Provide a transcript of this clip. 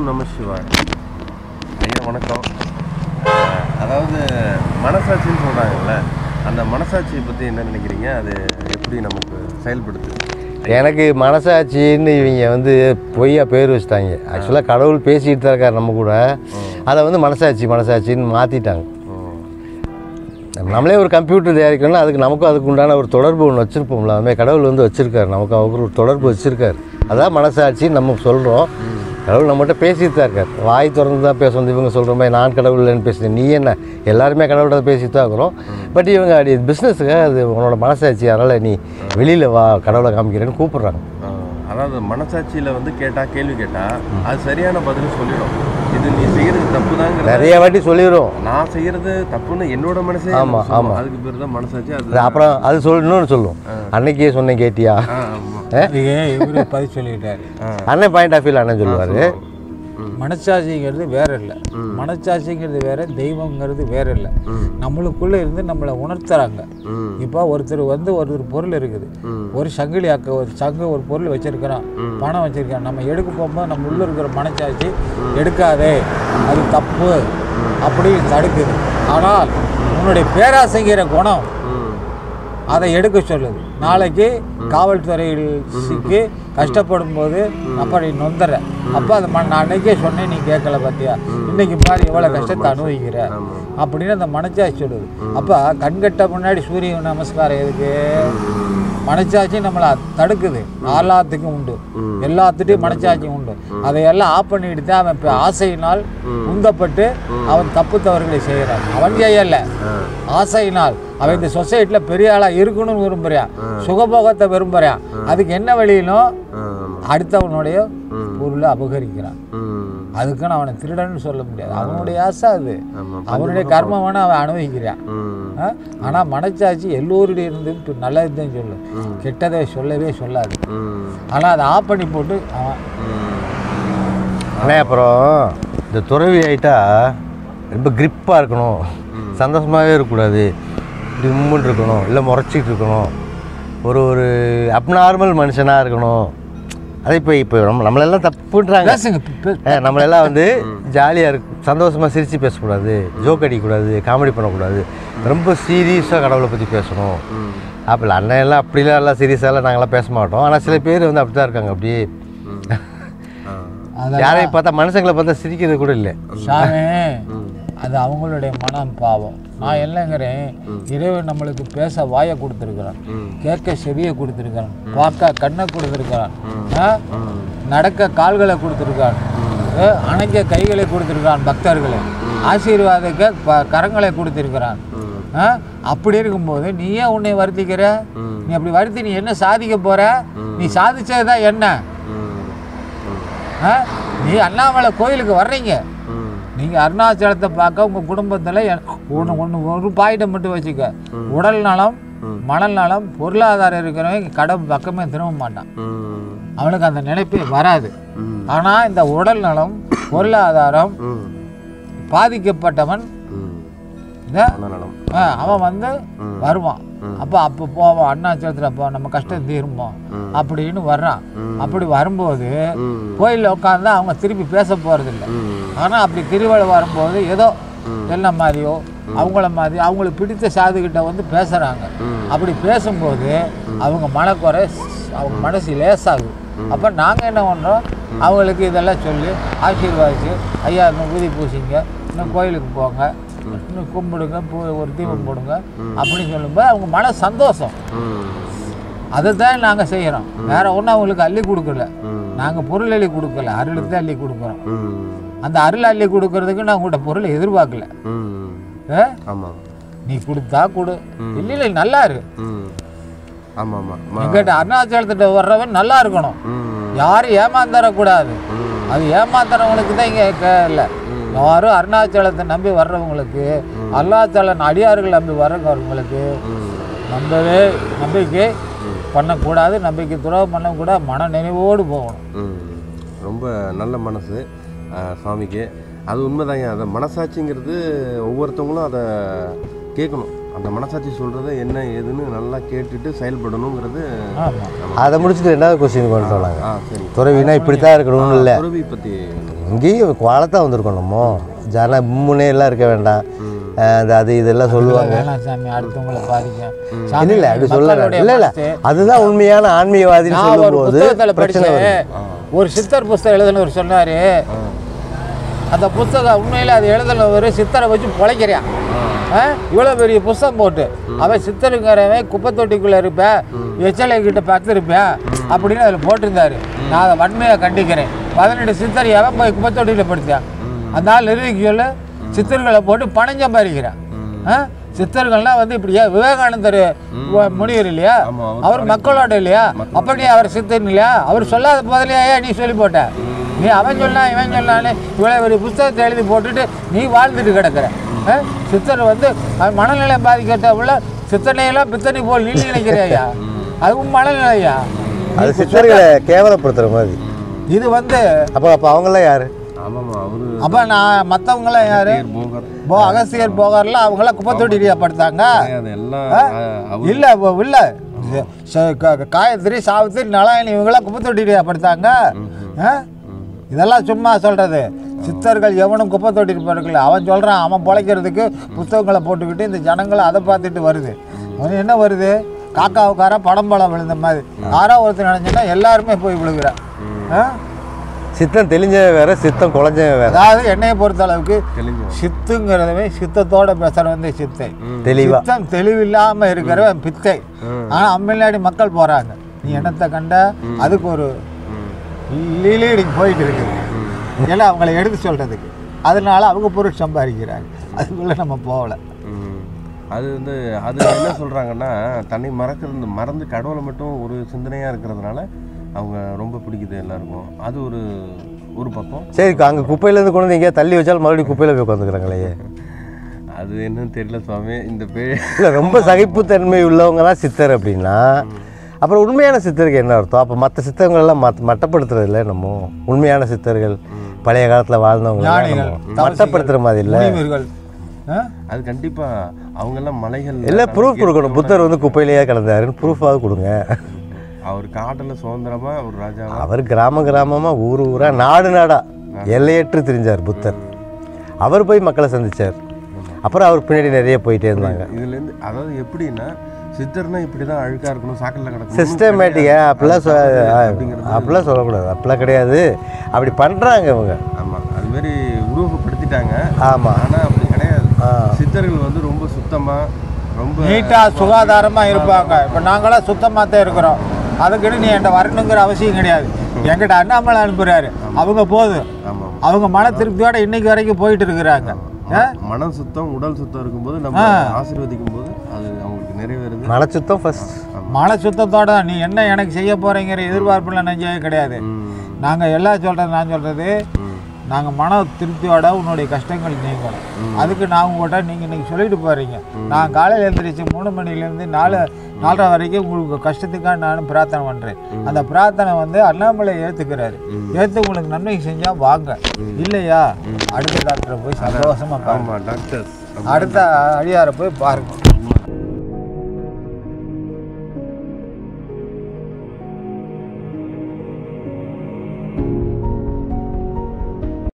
நம சிவாய் ஐயா வணக்கம் அஹ், அதாவது மனசாட்சின்னு சொல்கிறாங்கல்ல அந்த மனசாட்சியை பற்றி என்ன நினைக்கிறீங்க அது எப்படி நமக்கு செயல்படுது எனக்கு மனசாட்சின்னு இவங்க வந்து பொய்யா பேர் வச்சுட்டாங்க ஆக்சுவலாக கடவுள் பேசிகிட்டு தான் இருக்கார் நம்ம கூட அதை வந்து மனசாட்சி மனசாட்சின்னு மாற்றிட்டாங்க நம்மளே ஒரு கம்ப்யூட்டர் தயாரிக்கணும்னா அதுக்கு நமக்கும் அதுக்கு உண்டான ஒரு தொடர்பு ஒன்று வச்சுருப்போம்ல அதுமாதிரி கடவுள் வந்து வச்சுருக்காரு நமக்கு அவருக்கு ஒரு தொடர்பு வச்சுருக்காரு அதான் மனசாட்சின்னு நம்ம சொல்கிறோம் கடவுள் நம்மகிட்ட பேசிட்டு தான் இருக்கார் வாய் திறந்து தான் பேச வந்து இவங்க சொல்கிற மாதிரி நான் கடவுள் இல்லைன்னு பேசுகிறேன் நீ என்ன எல்லாருமே கடவுள்கிட்ட பேசிட்டு தான் இருக்கிறோம் பட் இவங்க அப்படி பிஸ்னஸுக்கு அது உன்னோட மனசாட்சி அதனால் நீ வெளியில் வா கடவுளை காமிக்கிறேன்னு கூப்பிட்றாங்க அஹ், அதாவது மனசாட்சியில் வந்து கேட்டால் கேள்வி கேட்டால் அது சரியான பதில் சொல்லிடும் இது நீ செய்கிறது தப்பு நிறைய வாட்டி சொல்லிடுறோம் நான் செய்கிறது தப்புன்னு என்னோட மனசே ஆமா, எனக்கு சொல்லும். ஆமா. அதுக்கு பேர் தான் மனசாட்சி அது அது அப்புறம் அது சொல் இன்னொன்று சொல்லும் அன்னைக்கே சொன்னேன் கேட்டியா ஆ, ஆமா. அதுக்கு இவரு பதில் சொல்லிட்டாரு அண்ணன் பாயிண்ட் ஆஃப் வியூவில் அண்ணன் சொல்லுவார் மனச்சாட்சிங்கிறது வேற இல்லை மனச்சாட்சிங்கிறது வேற தெய்வங்கிறது வேற இல்லை நம்மளுக்குள்ள இருந்து நம்மளை உணர்த்துறாங்க ம். இப்போ ஒருத்தர் வந்து ஒரு பொருள் இருக்குது ஒரு சங்கிலி அக்க ஒரு சங்கு ஒரு பொருள் வச்சிருக்கிறோம் பணம் வச்சிருக்கோம் நம்ம எடுக்க போகும்போது நம்ம உள்ள இருக்கிற மனச்சாட்சி எடுக்காதே அது தப்பு அப்படி தடுக்குது ஆனால் உன்னுடைய பேராசைங்கிற குணம் ம். அதை எடுக்க சொல்லுது நாளைக்கு காவல்துறையில் சிக்கி கஷ்டப்படும் போது அப்ப நீ நொந்துற அப்போ அதை மண் நான் அன்னைக்கே சொன்னேன் நீ கேட்கல பார்த்தியா இன்னைக்கு பாரு எவ்வளோ கஷ்டத்தை அனுபவிக்கிற அப்படின்னு அந்த மனச்சாட்சி சொல்லுது அப்போ கண்கட்ட முன்னாடி சூரிய நமஸ்காரம் எதுக்கு மனச்சாட்சி நம்மளை தடுக்குது எல்லாத்துக்கும் உண்டு எல்லாத்துட்டையும் மனச்சாட்சி உண்டு அதையெல்லாம் ஆஃப் பண்ணிட்டு தான் அவன் இப்போ ஆசையினால் உந்தப்பட்டு அவன் தப்பு தவறுகளை செய்கிறான் அவன் செய்யலை ஆசையினால் அவன் இந்த சொசைட்டியில் பெரிய ஆளாக இருக்கணும்னு விரும்புகிறான் சுகபோகத்தை விரும்புகிறான் அதுக்கு என்ன வழியிலும் ஆமா. அடுத்தவனுடைய பொருளை அபகரிக்கிறான் ம். அதுக்குன்னு அவனை திருடன்னு சொல்ல முடியாது அவனுடைய ஆசை அது ஆமா. அவனுடைய கர்மம் வேணா அவன் அனுபவிக்கிறான் ம். ஆனால் மனச்சாட்சி எல்லோருடைய இருந்து இப்போ நல்லது தான் சொல்லும் கெட்டதை சொல்லவே சொல்லாது ம். ஆனால் அதை ஆஃப் பண்ணி போட்டு அவன் அண்ணே அப்புறம் இந்த துறவி ஆயிட்டா ரொம்ப கிரிப்பாக இருக்கணும் சந்தோஷமாகவே இருக்கக்கூடாது இப்படி உம்முன்னு இருக்கணும் இல்லை முறைச்சிட்டு இருக்கணும் ஒரு ஒரு அப்நார்மல் மனுஷனாக இருக்கணும் அது இப்போ இப்போ நம்ம நம்மளெல்லாம் தப்புன்றாங்க பேசுங்க பே- ஏ, நம்மளெல்லாம் வந்து ஜாலியாக இருக்கு சந்தோஷமாக சிரித்து பேசக்கூடாது ஜோக் அடிக்கக்கூடாது காமெடி பண்ணக்கூடாது ரொம்ப சீரியஸாக கடவுளை பற்றி பேசணும் அப்போ அண்ணன் எல்லாம் அப்படிலாம் எல்லாம் சீரியஸாலாம் நாங்களாம் பேச மாட்டோம் ஆனால் சில பேர் வந்து அப்படி தான் இருக்காங்க அப்படியே அத- யாரையும் பார்த்தா மனுஷங்களை பார்த்தா சிரிக்கிறது கூட இல்லை சாமி அது அவங்களுடைய மனம் பாவம் நான் என்னங்கிறேன் இறைவன் நம்மளுக்கு பேச வாயை கொடுத்துருக்கிறான் கேட்க செவியை கொடுத்துருக்கிறான் பார்க்க கண்ணை கொடுத்துருக்கிறான் ஆ? நடக்க கால்களை கொடுத்துருக்கான் ஆ, அணைக்க கைகளை கொடுத்துருக்கான் பக்தர்களை ஆசீர்வாதிக்க ப கரங்களை கொடுத்துருக்கிறான் ஆ? அப்படி இருக்கும்போது நீ ஏன் உன்னை வருத்திக்கிற நீ அப்படி வருத்தி நீ என்ன சாதிக்க போற நீ சாதிச்சது தான் என்ன ஆ? நீ அண்ணாமலை கோயிலுக்கு வர்றீங்க நீங்கள் அருணாச்சலத்தை பார்க்க உங்கள் குடும்பத்தில் ஒன்று ஒன்று ஒரு பாயிட்டை மட்டும் வச்சுக்க உடல் நலம் மனல் நலம் பொருளாதாரம் இருக்கிறவன் கடன் பக்கமே திரும்ப மாட்டான் ம். அவனுக்கு அந்த நினைப்பே வராது ஆனால் இந்த உடல் நலம் பொருளாதாரம் ம். பாதிக்கப்பட்டவன் ம். இந்த மனநலம். ஆ, அவன் வந்து வருவான் அப்போ அப்போ போவோம் அருணாச்சலத்தில் போ நம்ம கஷ்டம் தீருமோ அப்படின்னு வர்றான் அப்படி வரும்போது ம். கோயிலில் உட்காந்தா அவங்க திருப்பி பேச போகிறதில்ல ம். ஆனால் அப்படி திருவிழா வரும்போது ஏதோ என்ன மாதிரியோ அவங்கள மாதிரி அவங்களுக்கு பிடித்த சாதுகிட்ட வந்து பேசுகிறாங்க அப்படி பேசும்போது அவங்க மனக்குறை அவங்க மனசு லேசாகுது அப்போ நாங்கள் என்ன பண்ணுறோம் அவங்களுக்கு இதெல்லாம் சொல்லி ஆசீர்வாதிச்சு ஐயா இன்னும் ஊதி பூசிங்க இன்னும் கோயிலுக்கு போங்க இன்னும் கும்பிடுங்க பூ ஒரு தீபம் போடுங்க அப்படின்னு சொல்லும்போது அவங்க மன சந்தோஷம் ம். அதை தான் நாங்கள் செய்கிறோம் வேற ஒன்றும் அவங்களுக்கு அள்ளி கொடுக்கல நாங்கள் பொருள் அள்ளி கொடுக்கல அருள் தான் அள்ளி கொடுக்குறோம் ம். அந்த அருள் அள்ளி கொடுக்கறதுக்கு நான் உங்கள்கிட்ட பொருளை எதிர்பார்க்கல ம். ஏ? ஆமாம் நீ கொடுத்தா கொடு இல்லை இல்லை நல்லா இருக்கு ம். ஆமாம் ஆமாம் ம- எங்கிட்ட அருணாச்சலத்திட்ட வர்றவன் நல்லா இருக்கணும் ம். யாரும் ஏமாந்தரக்கூடாது அது ஏமாத்துறவங்களுக்கு தான் இங்கே இல்லை யாரும் அருணாச்சலத்தை நம்பி வர்றவங்களுக்கு அருணாச்சலன் அடியார்கள் நம்பி வர்றவங்களுக்கு நம்பவே நம்பிக்கை பண்ணக்கூடாது நம்பிக்கை துரோகம் பண்ணக்கூடாது மன நினைவோடு போகணும் ம். ரொம்ப நல்ல மனசு அஹ், சுவாமிக்கு அது உண்மைதாங்க அந்த மனசாட்சிங்கிறது ஒவ்வொருத்தவங்களும் அதை கேட்கணும் அந்த மனசாட்சி சொல்கிறத என்ன ஏதுன்னு நல்லா கேட்டுட்டு செயல்படணுங்கிறது ஆமாம் அதை முடிச்சுட்டு ரெண்டாவது கொஸ்டின் கொண்டு வராங்க ஆ சரி துறவினா இப்படி தான் இருக்கணும்னு இல்லை துறவி பற்றி இங்கேயும் வாழத்தான் வந்திருக்கோம் நம்ம ஜன முன்னே எல்லாம் இருக்க வேண்டாம் அஹ் அந்த அது இதெல்லாம் சொல்லுவாங்க வேணாம் சாமி அடுத்தவங்களை பாதிக்கும் இல்லை இல்லை அப்படி சொல்ல மக்களுடைய இல்லை இல்லை மனசு- அதுதான் உண்மையான ஆன்மீகவாதின்னு நான் ஒரு சொல்லும்போது புத்தகத்துல பிரச்சனை வருது படிச்சேன் ஒரு சித்தர் புஸ்தகம் எழுதினவர் சொன்னாரு அந்த புத்தகம் உண்மையில அது எழுதினவர் சித்தரை வச்சு பொழைக்கிறியான் ஆ? இவ்வளவு பெரிய புஸ்தகம் போட்டு அவன் சித்தருங்கிறவன் குப்பை தொட்டிக்குள்ள இருப்பேன் எச்சலை கிட்ட பத்து இருப்பேன் அப்படின்னு அதில் போட்டிருந்தாரு நான் அதை வன்மையாக கண்டிக்கிறேன் பதினெட்டு சித்தர் எவன் போய் குப்பை தொட்டியில் படுத்தான் அந்த ஆள் நிர்வகிக்க சொல்ல சித்தர்களை போட்டு பணம் சம்பாதிக்கிறான் ஆ? சித்தர்கள்லாம் வந்து இப்படியா விவேகானந்தர் வ- முனிவர் இல்லையா ஆமா, அவர் அவர் மக்களோட இல்லையா அப்படி அவர் சித்தன் இல்லையா அவர் சொல்லாத போதிலேயே நீ சொல்லி போட்ட நீ அவன் சொன்னா இவன் சொன்னான்னு இவ்வளோ பெரிய புத்தகத்தை எழுதி போட்டுட்டு நீ வாழ்ந்துட்டு கிடக்குற ஆ? சித்தர் வந்து அவன் மனநிலை பாதிக்கிறத உள்ள சித்தனையெல்லாம் பித்தனை போல் நீ நினைக்கிறியா அதுவும் மனநிலையா அது சித்தர்களை கேவலப்படுத்துற மாதிரி இது வந்து அப்போ அப்போ அவங்களாம் யாரு ஆமாம்மா அவரு அப்ப நான் மற்றவங்களாம் யாரு போகர் போ அகசியர் போகார்லாம் அவங்களாம் குப்பை தொட்டிரியா படுத்தாங்க அது எல்லாம் ஆ? அவர் இல்ல இப்ப இல்ல இது ச- க- காயத்ரி சாவித்திரி நலாயணி இவங்களாம் குப்பை தொட்டிரியா படுத்தாங்க ஆ? இதெல்லாம் சும்மா சொல்றது சித்தர்கள் எவனும் குப்பை தொட்டிட்டு போறதில்ல அவன் சொல்றான் அவன் பிழைக்கிறதுக்கு புத்தகங்களை போட்டுக்கிட்டு இந்த ஜனங்களை அதை பார்த்துட்டு வருது அவன் என்ன வருது காக்காவுக்கார படம் படம் விழுந்த மாதிரி யாரோ ஒருத்தர் நினைச்சுன்னா எல்லாருமே போய் விழுகிறான் ஆ? சித்தம் தெளிஞ்சவன் வேற சித்தம் குழஞ்சவன் வேற அதாவது என்னைய பொறுத்த அளவுக்கு தெளிஞ்சு சித்துங்கிறதவே சித்தத்தோட பேசுற வந்து சித்தை தெளிவா சித்தம் தெளிவில்லாம இருக்கிறவன் பித்தை ஆனா அம்மில்லாடி மக்கள் போறாங்க நீ என்னத்தை கண்ட அதுக்கு ஒரு லீடிங் போயிட்டு இருக்குது ஏன்னா அவங்கள எடுத்து சொல்றதுக்கு அதனால அவங்க பொருள் சம்பாதிக்கிறாங்க அதுக்குள்ள நம்ம போகல ம். அது வந்து அது என்ன சொல்கிறாங்கன்னா தன்னை மறக்கிறது மறந்து கடவுளை மட்டும் ஒரு சிந்தனையாக இருக்கிறதுனால அவங்க ரொம்ப பிடிக்குது எல்லாருக்கும் அது ஒரு ஒரு பக்கம் சரி அங்கே குப்பையிலேருந்து கொண்டு வந்து எங்கேயா தள்ளி வச்சாலும் மறுபடியும் குப்பையில் போய் உட்காந்துக்கிறாங்களே அது என்னன்னு தெரியல சுவாமி இந்த பே இல்லை ரொம்ப சகிப்புத்தன்மை உள்ளவங்க தான் சித்தர் அப்படின்னா அப்புறம் உண்மையான சித்தருக்கு என்ன அர்த்தம் அப்போ மற்ற சித்தர்களெல்லாம் மத் மட்டப்படுத்துறது இல்லை நம்ம உண்மையான சித்தர்கள் பழைய காலத்தில் வாழ்ந்தவங்க ஞானிகள், மட்டப்படுத்துகிற மாதிரி இல்லை முனிவர்கள் ஆ? அது கண்டிப்பாக அவங்கெல்லாம் மலைகள் இல்லை ப்ரூஃப் கொடுக்கணும் புத்தர் வந்து குப்பையிலேயே கலந்தாருன்னு ப்ரூஃபாவது கொடுங்க அவர் காட்டில் சுதந்திரமா அவர் ராஜாவா அவர் கிராம கிராமமாக ஊர் ஊராக நாடு நாடா எல்லையற்று திரிஞ்சார் புத்தர் அவர் போய் மக்களை சந்திச்சார் அப்புறம் அவர் பின்னாடி நிறைய போயிட்டே இருந்தாங்க இதுலேருந்து அதாவது எப்படின்னா சித்தர்னா இப்படி தான் அழுக்காக இருக்கணும் சாக்கடையில் கிடக்கணும் சிஸ்டமேட்டிக்காக அப்படிலாம் சொ அப்படிலாம் சொல்லக்கூடாது அப்படிலாம் கிடையாது அப்படி பண்ணுறாங்க இவங்க ஆமாம் அதுமாரி உருவகப்படுத்திட்டாங்க ஆமாம் ஆனால் அப்படி கிடையாது ஆ. சித்தர்கள் வந்து ரொம்ப சுத்தமாக ரொம்ப நீட்டா சுகாதாரமா இருப்பாங்க இப்போ நாங்களாம் சுத்தமாக தான் இருக்கிறோம் அதுக்குன்னு நீ என்கிட்ட வரணுங்கிற அவசியம் கிடையாது என்கிட்ட அண்ணாமலை அனுப்புறாரு அவங்க போதும் ஆமாம் அவங்க மன திருப்தியோட இன்னைக்கு வரைக்கும் போயிட்டு இருக்கிறாங்க ஆ? மனம் சுத்தம் உடல் சுத்தம் இருக்கும்போது நம்ம ஆசீர்வதிக்கும் போது அது அவங்களுக்கு நிறைவேறுது மனச்சுத்தம் ஃபர்ஸ்ட் மன சுத்தத்தோட தான் நீ என்ன எனக்கு செய்ய போறீங்கிற எதிர்பார்ப்புல நெஞ்சவே கிடையாது ம். நாங்கள் எல்லாம் சொல்கிறது நான் சொல்கிறது நாங்கள் மன திருப்தியோட உன்னுடைய கஷ்டங்கள் நீங்கணும் அதுக்கு நான் உங்கள்கிட்ட நீங்கள் இன்னைக்கு சொல்லிட்டு போகிறீங்க நான் காலையில் எழுந்திரிச்சு மூணு மணிலேருந்து நாலு நாலரை வரைக்கும் உங்களுக்கு கஷ்டத்துக்காக நானும் பிரார்த்தனை பண்ணுறேன் அந்த பிரார்த்தனை வந்து அண்ணாமலை ஏற்றுக்கிறாரு ஏற்று உங்களுக்கு நன்மை செஞ்சால் வாங்க இல்லையா அடுத்த டாக்டரை போய் சந்தோஷமாக பாருங்க ஆமாம் டாக்டர்ஸ் அடுத்த அடியாரை போய் பாருங்க